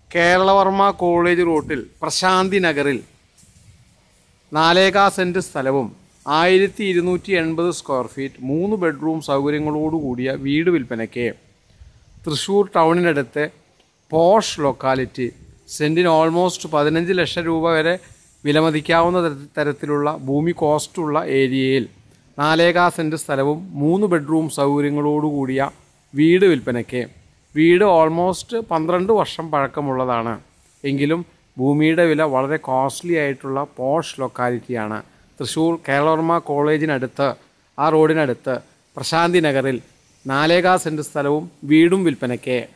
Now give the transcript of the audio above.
Keralavarma college റൂട്ടിൽ പ്രശാന്തി നഗറിൽ നാലേകാ cent സ്ഥലവും ആയിരത്തി ഇരുന്നൂറ്റി എൺപത് സ്ക്വയർ ഫീറ്റ് മൂന്ന് ബെഡ്റൂം സൗകര്യങ്ങളോട് കൂടിയ വീട് വിൽപ്പനയ്ക്ക് തൃശ്ശൂർ ടൗണിനടുത്ത് പോഷ് ലൊക്കാലിറ്റി സെൻറ്റിന് ഓൾമോസ്റ്റ് പതിനഞ്ച് ലക്ഷം രൂപ വരെ വിലമതിക്കാവുന്ന തര- തരത്തിലുള്ള ഭൂമി കോസ്റ്റുള്ള ഏരിയയിൽ നാലേകാ സെൻറ്റ് സ്ഥലവും മൂന്ന് ബെഡ്റൂം സൗകര്യങ്ങളോട് കൂടിയ വീട് വിൽപ്പനയ്ക്ക് വീട് ഓൾമോസ്റ്റ് പന്ത്രണ്ട് വർഷം പഴക്കമുള്ളതാണ് എങ്കിലും ഭൂമിയുടെ വില വളരെ കോസ്റ്റ്ലി ആയിട്ടുള്ള പോഷ് ലൊക്കാലിറ്റിയാണ് തൃശ്ശൂർ കേരളവർമ്മ കോളേജിനടുത്ത് ആ റോഡിനടുത്ത് പ്രശാന്തി നഗറിൽ നാലേകാ സെൻറ്റ് സ്ഥലവും വീടും വിൽപ്പനയ്ക്ക്